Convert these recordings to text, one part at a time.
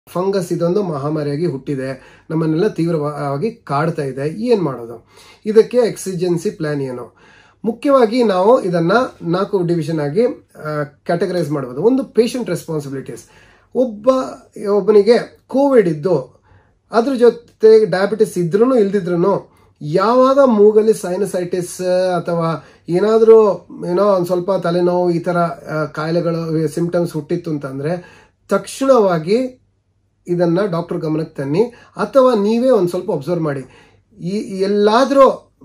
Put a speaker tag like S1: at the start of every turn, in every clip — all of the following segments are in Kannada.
S1: ಫಂಗಸ್ ಇದೊಂದು ಮಹಾಮಾರಿಯಾಗಿ ಹುಟ್ಟಿದೆ ನಮ್ಮನ್ನೆಲ್ಲ ತೀವ್ರವಾಗಿ ಕಾಡ್ತಾ ಇದೆ ಏನ್ ಮಾಡೋದು ಇದಕ್ಕೆ ಎಕ್ಸಿಜೆನ್ಸಿ ಪ್ಲಾನ್ ಏನು ಮುಖ್ಯವಾಗಿ ನಾವು ಇದನ್ನ ನಾಲ್ಕು ಡಿವಿಷನ್ ಆಗಿ ಕ್ಯಾಟಗರೈಸ್ ಮಾಡಬಹುದು ಒಂದು ಪೇಷಂಟ್ ರೆಸ್ಪಾನ್ಸಿಬಿಲಿಟೀಸ್ ಒಬ್ಬ ಒಬ್ಬನಿಗೆ ಕೋವಿಡ್ ಇದ್ದು ಅದ್ರ ಜೊತೆ ಡಯಾಬಿಟಿಸ್ ಇದ್ರೂ ಇಲ್ದಿದ್ರು ಯಾವಾಗ ಮೂಗಲ್ಲಿ ಸೈನಸೈಟಿಸ್ ಅಥವಾ ಏನಾದರೂ ಏನೋ ಒಂದು ಸ್ವಲ್ಪ ತಲೆನೋವು ಈ ಥರ ಆ, ಕಾಯಿಲೆಗಳು ಸಿಂಪ್ಟಮ್ಸ್ ಹುಟ್ಟಿತ್ತು ಅಂತಂದರೆ ತಕ್ಷಣವಾಗಿ ಇದನ್ನ ಡಾಕ್ಟರ್ ಗಮನಕ್ಕೆ ತನ್ನಿ ಅಥವಾ ನೀವೇ ಒಂದು ಸ್ವಲ್ಪ ಅಬ್ಸರ್ವ್ ಮಾಡಿ ಈ ಎಲ್ಲಾದರೂ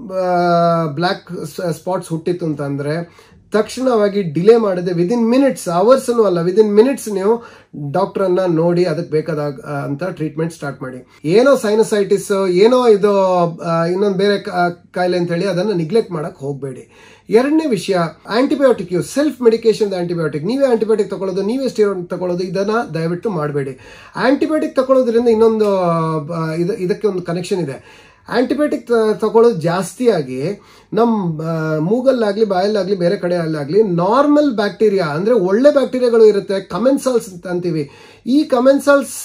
S1: ಬ್ಲ್ಯಾಕ್ ಸ್ಪಾಟ್ಸ್ ಹುಟ್ಟಿತ್ತು ಅಂತಂದ್ರೆ ತಕ್ಷಣವಾಗಿ ಡಿಲೇ ಮಾಡದೆ ವಿದಿನ್ ಮಿನಿಟ್ಸ್ ಅವರ್ಸ್ನು ಅಲ್ಲ ವಿದಿನ್ ಮಿನಿಟ್ಸ್ ನೀವು ಡಾಕ್ಟರನ್ನ ನೋಡಿ ಅದಕ್ಕೆ ಬೇಕಾದ ಆ, ಅಂತ ಟ್ರೀಟ್ಮೆಂಟ್ ಸ್ಟಾರ್ಟ್ ಮಾಡಿ ಏನೋ ಸೈನಸೈಟಿಸ್ ಏನೋ ಇದು ಇನ್ನೊಂದು ಬೇರೆ ಕಾ- ಕಾಯಿಲೆ ಅಂತ ಹೇಳಿ ಅದನ್ನ ನಿಗ್ಲೆಕ್ಟ್ ಮಾಡಕ್ ಹೋಗಬೇಡಿ ಎರಡನೇ ವಿಷಯ antibiotic use self medication antibiotic ನೀವೇ ಆಂಟಿಬಯೋಟಿಕ್ ತಗೊಳ್ಳೋದು ನೀವೇ ಸ್ಟೀರಾಯ್ಡ್ ತಗೊಳ್ಳೋದು ಇದನ್ನ ದಯವಿಟ್ಟು ಮಾಡಬೇಡಿ ಆಂಟಿಬಯೋಟಿಕ್ ತಗೊಳ್ಳೋದ್ರಿಂದ ಇನ್ನೊಂದು ಆ, ಇದು- ಇದಕ್ಕೆ ಒಂದು ಕನೆಕ್ಷನ್ ಇದೆ ಆಂಟಿಬಯೋಟಿಕ್ ತಗೊಳ್ಳೋದು ಜಾಸ್ತಿಯಾಗಿ ನಮ್ಮ ಆ, ಮೂಗಲ್ಲಾಗ್ಲಿ ಬಾಯಲ್ಲಾಗ್ಲಿ ಬೇರೆ ಕಡೆ ಅಲ್ಲಾಗ್ಲಿ ನಾರ್ಮಲ್ ಬ್ಯಾಕ್ಟೀರಿಯಾ ಅಂದ್ರೆ ಒಳ್ಳೆ ಬ್ಯಾಕ್ಟೀರಿಯಾಗಳು ಇರುತ್ತೆ ಕಮೆನ್ಸಾಲ್ಸ್ ಅಂತ ಅಂತೀವಿ ಈ ಕಮೆನ್ಸಾಲ್ಸ್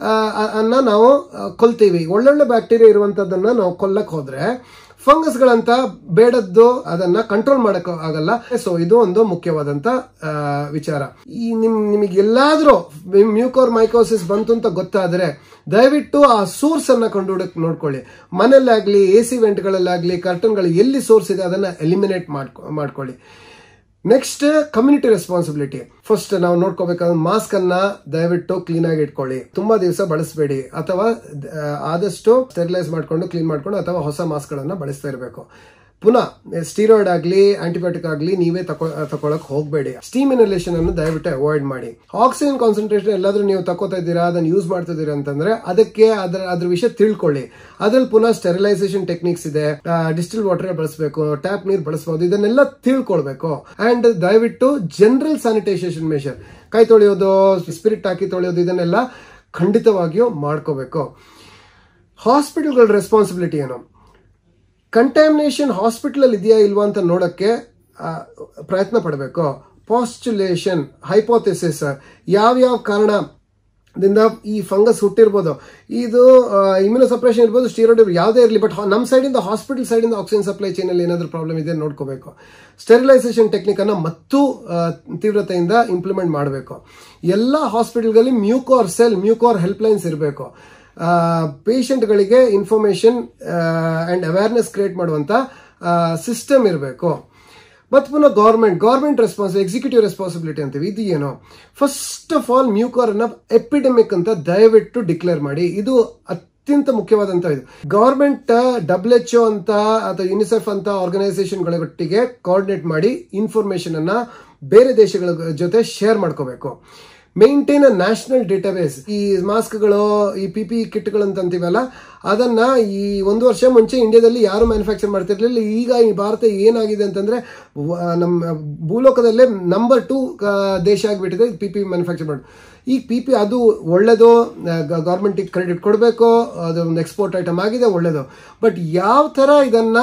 S1: ಅನ್ನ ನಾವು ಆ, ಕೊಲ್ತೀವಿ ಒಳ್ಳೊಳ್ಳೆ ಬ್ಯಾಕ್ಟೀರಿಯಾ ಇರುವಂತದ್ದನ್ನ ನಾವು ಕೊಲ್ಲಕ್ ಹೋದ್ರೆ ಫಂಗಸ್ಗಳಂತ ಬೇಡದ್ದು ಅದನ್ನ ಕಂಟ್ರೋಲ್ ಮಾಡಕ್ ಆಗಲ್ಲ ಸೊ ಇದು ಒಂದು ಮುಖ್ಯವಾದಂತ ಆ, ವಿಚಾರ ಈ ನಿಮ್ ನಿಮಗೆ ಎಲ್ಲಾದ್ರೂ ಮ್ಯೂಕೋರ್ ಮೈಕೋಸಿಸ್ ಬಂತು ಅಂತ ಗೊತ್ತಾದ್ರೆ ದಯವಿಟ್ಟು ಆ ಸೋರ್ಸ್ ಅನ್ನ ಕಂಡುಹಿಡಕ್ ನೋಡ್ಕೊಳ್ಳಿ ಮನೆಯಲ್ಲಾಗ್ಲಿ ಎ ಸಿ ವೆಂಟ್ಗಳಲ್ಲಾಗ್ಲಿ ಕರ್ಟನ್ಗಳು ಎಲ್ಲಿ ಸೋರ್ಸ್ ಇದೆ ಅದನ್ನ ಎಲಿಮಿನೇಟ್ ಮಾಡ್ಕೊ ಮಾಡ್ಕೊಳ್ಳಿ ನೆಕ್ಸ್ಟ್ ಕಮ್ಯುನಿಟಿ ರೆಸ್ಪಾನ್ಸಿಬಿಲಿಟಿ ಫಸ್ಟ್ ನಾವು ನೋಡ್ಕೋಬೇಕಾದ್ರೆ ಮಾಸ್ಕ್ ಅನ್ನ ದಯವಿಟ್ಟು ಕ್ಲೀನ್ ಆಗಿ ಇಟ್ಕೊಳ್ಳಿ ತುಂಬಾ ದಿವಸ ಬಳಸಬೇಡಿ ಅಥವಾ ಆ, ಆದಷ್ಟು ಸ್ಟೆರಿಲೈಸ್ ಮಾಡ್ಕೊಂಡು ಕ್ಲೀನ್ ಮಾಡ್ಕೊಂಡು ಅಥವಾ ಹೊಸ ಮಾಸ್ಕ್ ಗಳನ್ನ ಬಳಸ್ತಾ ಇರಬೇಕು ಪುನಃ ಸ್ಟೀರಾಯ್ಡ್ ಆಗಲಿ ಆಂಟಿಬಯೋಟಿಕ್ ಆಗಲಿ ನೀವೇ ತಕೊ ತಗೊಳಕ್ ಹೋಗಬೇಡಿ ಸ್ಟೀಮ್ ಇನಲೇಷನ್ ಅನ್ನು ದಯವಿಟ್ಟು ಅವಾಯ್ಡ್ ಮಾಡಿ ಆಕ್ಸಿಜನ್ ಕಾನ್ಸಂಟ್ರೇಷನ್ ಎಲ್ಲಾದ್ರೂ ನೀವು ತಗೋತಾ ಇದ್ದೀರಾ ಅದನ್ನ ಯೂಸ್ ಮಾಡ್ತಾ ಇದ್ದೀರಾ ಅಂತಂದ್ರೆ ಅದಕ್ಕೆ ಅದರ ಅದ್ರ ವಿಷಯ ತಿಳ್ಕೊಳ್ಳಿ ಅದ್ರಲ್ಲಿ ಪುನಃ ಸ್ಟೆರಿಲೈಸೇಷನ್ ಟೆಕ್ನಿಕ್ಸ್ ಇದೆ ಡಿಸ್ಟಿಲ್ ವಾಟರ್ ಬಳಸಬೇಕು ಟ್ಯಾಪ್ ನೀರು ಬಳಸಬಹುದು ಇದನ್ನೆಲ್ಲ ತಿಳ್ಕೊಳ್ಬೇಕು ಅಂಡ್ ದಯವಿಟ್ಟು ಜನರಲ್ ಸ್ಯಾನಿಟೈಸೇಷನ್ ಮೆಷರ್ ಕೈ ತೊಳೆಯೋದು ಸ್ಪಿರಿಟ್ ಹಾಕಿ ತೊಳೆಯೋದು ಇದನ್ನೆಲ್ಲ ಖಂಡಿತವಾಗಿಯೂ ಮಾಡ್ಕೋಬೇಕು ಹಾಸ್ಪಿಟಲ್ಗಳ ರೆಸ್ಪಾನ್ಸಿಬಿಲಿಟಿ ಏನು ಕಂಟ್ಯಾಮಿನೇಷನ್ ಹಾಸ್ಪಿಟಲ್ ಇದೆಯಾ ಇಲ್ವಾ ಅಂತ ನೋಡಕ್ಕೆ ಆ, ಪ್ರಯತ್ನ ಪಡಬೇಕು ಪಾಸ್ಚುಲೇಷನ್ ಹೈಪೋಥೆಸಿಸ್ ಯಾವ್ಯಾವ ಕಾರಣದಿಂದ ಈ ಫಂಗಸ್ ಹುಟ್ಟಿರ್ಬೋದು ಇದು ಇಮ್ಯುನೋ ಸಪ್ರೇಷನ್ ಇರ್ಬೋದು ಸ್ಟೀರಾಯ್ಡ್ ಯಾವುದೇ ಇರಲಿ ಬಟ್ ನಮ್ಮ ಸೈಡಿಂದ ಹಾಸ್ಪಿಟಲ್ ಸೈಡಿಂದ ಆಕ್ಸಿಜನ್ ಸಪ್ಲೈ ಚೈನ್ ಅಲ್ಲಿ ಏನಾದರೂ ಪ್ರಾಬ್ಲಮ್ ಇದೆ ನೋಡ್ಕೋಬೇಕು ಸ್ಟೆರಿಲೈಸೇಷನ್ ಟೆಕ್ನಿಕ್ ಅನ್ನ ಮತ್ತು ಆ, ತೀವ್ರತೆಯಿಂದ ಇಂಪ್ಲಿಮೆಂಟ್ ಮಾಡಬೇಕು ಎಲ್ಲ ಹಾಸ್ಪಿಟಲ್ಗಳಲ್ಲಿ mucor cell mucor help lines ಇರಬೇಕು ಪೇಷಂಟ್ಗಳಿಗೆ ಇನ್ಫಾರ್ಮೇಶನ್ ಅಂಡ್ ಅವೇರ್ನೆಸ್ ಕ್ರಿಯೇಟ್ ಮಾಡುವಂತ ಸಿಸ್ಟಮ್ ಇರಬೇಕು ಮತ್ತು ಪುನಃ government government response executive responsibility ಅಂತೀವಿ ಇದು ಏನು ಫಸ್ಟ್ ಆಫ್ ಆಲ್ ಮ್ಯೂಕೋರ್ ಅನ್ನ ಎಪಿಡೆಮಿಕ್ ಅಂತ ದಯವಿಟ್ಟು ಡಿಕ್ಲೇರ್ ಮಾಡಿ ಇದು ಅತ್ಯಂತ ಮುಖ್ಯವಾದಂತ ಇದು ಗವರ್ಮೆಂಟ್ ಡಬ್ಲ್ಯೂ ಎಚ್ ಅಂತ ಅಥವಾ ಯುನಿಸೆಫ್ ಅಂತ ಆರ್ಗನೈಸೇಷನ್ಗಳೊಟ್ಟಿಗೆ ಕೋಆರ್ಡಿನೇಟ್ ಮಾಡಿ ಇನ್ಫಾರ್ಮೇಶನ್ ಅನ್ನ ಬೇರೆ ದೇಶಗಳ ಜೊತೆ ಶೇರ್ ಮಾಡ್ಕೋಬೇಕು ಮೇಂಟೈನ್ ಅ ನ್ಯಾಷನಲ್ ಡೇಟಾಬೇಸ್ ಈ ಮಾಸ್ಕ್ಗಳು ಈ ಪಿ ಪಿ ಕಿಟ್ಗಳು ಅಂತ ಅಂತೀವಲ್ಲ ಅದನ್ನ ಈ ಒಂದು ವರ್ಷ ಮುಂಚೆ ಇಂಡಿಯಾದಲ್ಲಿ ಯಾರು ಮ್ಯಾನುಫ್ಯಾಕ್ಚರ್ ಮಾಡ್ತಿರ್ಲಿಲ್ಲ ಈಗ ಈ ಭಾರತ ಏನಾಗಿದೆ ಅಂತಂದ್ರೆ ವ- ನಮ್ಮ ಭೂಲೋಕದಲ್ಲೇ ನಂಬರ್ ಟು ದೇಶ ಆಗಿಬಿಟ್ಟಿದೆ ಪಿ ಪಿ ಮ್ಯಾನುಫ್ಯಾಕ್ಚರ್ ಮಾಡಿ ಈ ಪಿ ಪಿ ಅದು ಒಳ್ಳೇದು ಗೌರ್ಮೆಂಟಿಗೆ ಕ್ರೆಡಿಟ್ ಕೊಡಬೇಕು ಅದು ಒಂದು ಎಕ್ಸ್ಪೋರ್ಟ್ ಐಟಮ್ ಆಗಿದೆ ಒಳ್ಳೇದು ಬಟ್ ಯಾವ ಥರ ಇದನ್ನ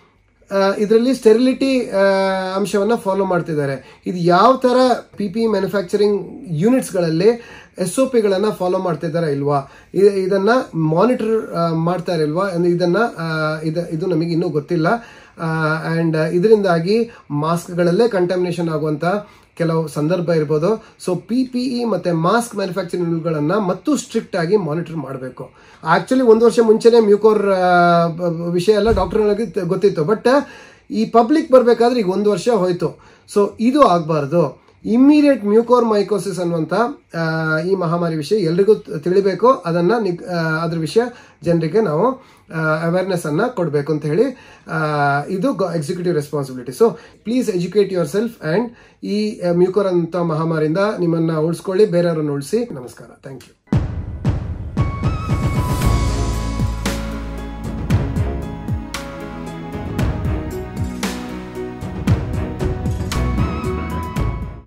S1: ಇದರಲ್ಲಿ ಸ್ಟೆರಿಲಿಟಿ ಅಂಶವನ್ನ ಫಾಲೋ ಮಾಡ್ತಿದ್ದಾರೆ ಇದು ಯಾವ ತರ ಪಿ ಪಿ ಮ್ಯಾನುಫ್ಯಾಕ್ಚರಿಂಗ್ ಯೂನಿಟ್ಸ್ಗಳಲ್ಲಿ ಎಸ್ ಒ ಪಿಗಳನ್ನ ಫಾಲೋ ಮಾಡ್ತಿದ್ದಾರಾ ಇಲ್ವಾ ಇ- ಇದನ್ನ ಮಾನಿಟರ್ ಮಾಡ್ತಾ ಇಲ್ವಾ ಅಂದ್ರೆ ಇದನ್ನ ಆ, ಇದು ಇದು ನಮಗೆ ಇನ್ನೂ ಗೊತ್ತಿಲ್ಲ ಅಂಡ್ ಇದರಿಂದಾಗಿ ಮಾಸ್ಕ್ಗಳಲ್ಲೇ ಕಂಟಾಮಿನೇಷನ್ ಆಗುವಂತ ಕೆಲವು ಸಂದರ್ಭ ಇರ್ಬೋದು ಸೊ ಪಿ ಪಿ ಇ ಮತ್ತೆ ಮಾಸ್ಕ್ ಮ್ಯಾನುಫ್ಯಾಕ್ಚರಿಂಗ್ಗಳನ್ನ ಮತ್ತು ಸ್ಟ್ರಿಕ್ಟ್ ಆಗಿ ಮಾನಿಟರ್ ಮಾಡಬೇಕು ಆಕ್ಚುಲಿ ಒಂದು ವರ್ಷ ಮುಂಚೆನೆ ಮ್ಯೂಕೋರ್ ವಿಷಯ ಎಲ್ಲ ಡಾಕ್ಟರ್ ಗೊತ್ತಿತ್ತು ಬಟ್ ಈ ಪಬ್ಲಿಕ್ ಬರಬೇಕಾದ್ರೆ ಈಗ ಒಂದು ವರ್ಷ ಹೋಯ್ತು ಸೊ ಇದು ಆಗಬಾರ್ದು ಇಮ್ಮಿಡಿಯೇಟ್ ಮ್ಯೂಕೋರ್ ಮೈಕೋಸಿಸ್ ಅನ್ನುವಂಥ ಆ, ಈ ಮಹಾಮಾರಿ ವಿಷಯ ಎಲ್ರಿಗೂ ತಿಳಿಬೇಕು ಅದನ್ನ ನಿಗ್- ಆ, ಅದ್ರ ವಿಷಯ ಜನರಿಗೆ ನಾವು ಅವೇರ್ನೆಸ್ ಅನ್ನ ಕೊಡಬೇಕು ಅಂತ ಹೇಳಿ ಆ, ಇದು executive responsibility so please educate yourself and ಈ ಮ್ಯೂಕೋರ್ ಅಂತ ಮಹಾಮಾರಿಯಿಂದ ನಿಮ್ಮನ್ನ ಉಳಿಸ್ಕೊಳ್ಳಿ ಬೇರೆಯವರನ್ನು ಉಳಿಸಿ ನಮಸ್ಕಾರ ಥ್ಯಾಂಕ್ ಯು